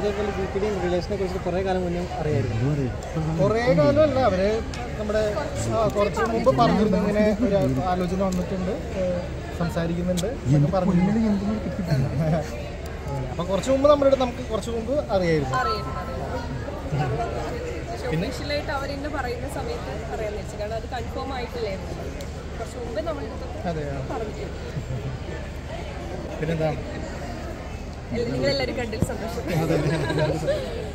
അതേപോലെ ദീപിയുടെയും റിലേഷനെ കുറിച്ച് കുറേ കാലം മുന്നേ അറിയായിരുന്നു കുറേ കാലമല്ല അവര് നമ്മുടെ ആ, കുറച്ച് മുമ്പ് പറഞ്ഞിരുന്നു ഇങ്ങനെ ഒരു ആലോചന വന്നിട്ടുണ്ട് ഏഹ്, സംസാരിക്കുന്നുണ്ട് എന്നൊക്കെ പറഞ്ഞിരുന്നു അപ്പൊ കുറച്ച് മുമ്പ് നമ്മുടെ അടുത്ത് നമുക്ക് കുറച്ച് മുമ്പ് അറിയായിരുന്നു പിന്നെ ഒഫീഷ്യലായിട്ട് അവരെന്നെ പറയുന്ന സമയത്ത് പറയാൻ വെച്ചു കാരണം അത് കൺഫേം ആയിട്ടില്ലായിരുന്നു കുറച്ച് മുമ്പ് നമ്മളെടുത്ത് അതെ ആ. പറഞ്ഞിട്ടുണ്ട് പിന്നെന്താ എല്ലാ- നിങ്ങളെല്ലാവരും കണ്ടതിൽ സന്തോഷം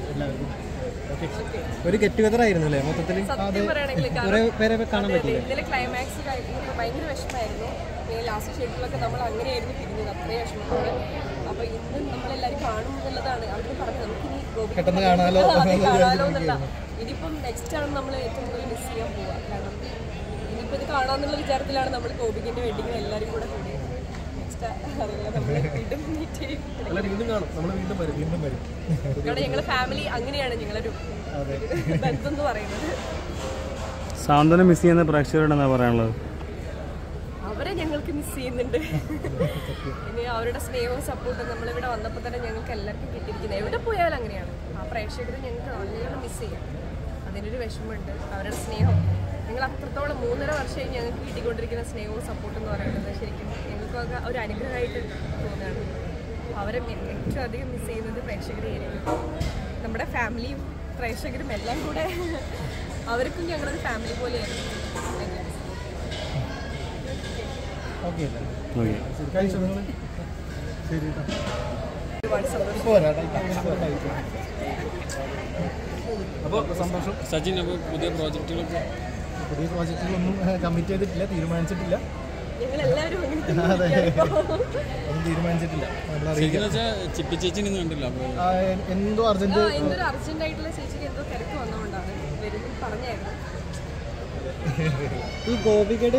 ഒരു ഗെറ്റ് ടുഗദർ ആയിരുന്നു അല്ലേ മൊത്തത്തിൽ സത്യം പറയുകയാണെങ്കിൽ കുറേ പേരെ കാണാൻ അതെ, അതെ. ഇന്നലെ ക്ലൈമാക്സ് കഴിഞ്ഞപ്പോൾ ഭയങ്കര വിഷമമായിരുന്നു പിന്നെ ലാസ്റ്റ് ഷെഡ്യൂളൊക്കെ നമ്മൾ അങ്ങനെയായിരുന്നു പിരിഞ്ഞത് അത്രയും വിഷമത്തോടെ അപ്പൊ ഇന്ന് നമ്മളെല്ലാവരും കാണും എന്നുള്ളതാണ് അവർ പറഞ്ഞു നമുക്കിനി ഗോപി പെട്ടെന്ന് കാണാലോ അതെ, കാണാലോ എന്നുള്ള ഇനിയിപ്പം നെക്സ്റ്റ് ആണ് നമ്മൾ ഏറ്റവും കൂടുതൽ മിസ് ചെയ്യാൻ പോവുക കാരണം ഇനിയിപ്പോൾ ഇത് കാണാന്നുള്ള വിചാരത്തിലാണ് നമ്മൾ ഗോപിക്കിന്റെ വെഡിങ്ങിന് എല്ലാവരും കൂടെ കൂടി നെക്സ്റ്റ് അറിയില്ല നമ്മൾ വീണ്ടും മീറ്റ് ചെയ്യും വീണ്ടും കാണും നമ്മൾ വീണ്ടും വരും വീണ്ടും വരും കാരണം ഞങ്ങളെ ഫാമിലി അങ്ങനെയാണ് ഞങ്ങളൊരു അതെ ബന്ധം എന്ന് പറയുന്നത് സാന്ത്വനം മിസ് ചെയ്യുന്ന പ്രേക്ഷകരോട് എന്താ പറയാനുള്ളത് അവരെ ഞങ്ങൾക്ക് മിസ് ചെയ്യുന്നുണ്ട് ഇനി അവരുടെ സ്നേഹവും സപ്പോർട്ടും നമ്മളിവിടെ വന്നപ്പോൾ തന്നെ ഞങ്ങൾക്ക് എല്ലാവർക്കും കിട്ടിയിരിക്കുന്നത് എവിടെ പോയാലും അങ്ങനെയാണ് ആ പ്രേക്ഷകരെ ഞങ്ങൾക്ക് നല്ലോണം മിസ് ചെയ്യാം അതിനൊരു വിഷമമുണ്ട് അവരുടെ സ്നേഹം നിങ്ങൾ അത്രത്തോളം മൂന്നര വർഷമായി ഞങ്ങൾക്ക് കിട്ടിക്കൊണ്ടിരിക്കുന്ന സ്നേഹവും സപ്പോർട്ടും എന്ന് പറയുന്നത് ശരിക്കും ഞങ്ങൾക്കൊക്കെ ഒരു അനുഗ്രഹമായിട്ട് തോന്നുകയാണ് അവരെ ഏറ്റവും അധികം മിസ് ചെയ്യുന്നത് പ്രേക്ഷകരെയായിരിക്കും നമ്മുടെ ഫാമിലിയും പ്രേക്ഷകരും എല്ലാം കൂടെ അവർക്കും ഞങ്ങളൊരു ഫാമിലി പോലെയായിരുന്നു ഞങ്ങൾ ഓക്കെ ഓക്കെ കഴിച്ചോ നിങ്ങൾ ശരി കേട്ടോ ഒരുപാട് സന്തോഷം പോരാ കഴിച്ചു അപ്പോൾ സന്തോഷം സച്ചിൻ അപ്പോൾ പുതിയ പ്രോജക്റ്റുകളൊക്കെ പുതിയ പ്രോജക്റ്റുകളൊന്നും കമ്മിറ്റ് ചെയ്തിട്ടില്ല തീരുമാനിച്ചിട്ടില്ല ഞങ്ങൾ എല്ലാവരും അങ്ങനെ തന്നെയാണ് ഇപ്പോ. ഒന്നും തീരുമാനിച്ചിട്ടില്ല നമ്മൾ ശരിക്കും അറിയിക്കാം വെച്ചാൽ ചിപ്പി ചേച്ചിനെ ഇന്ന് കണ്ടില്ല അപ്പോൾ ആ, എ- എന്തോ അർജന്റ് ആ, എന്തൊരു അർജന്റ് ആയിട്ടുള്ള ചേച്ചിക്ക് എന്തോ തിരക്ക് വന്നുകൊണ്ടാണ് വരും പറഞ്ഞായിരുന്നു ഈ ഗോപികയുടെ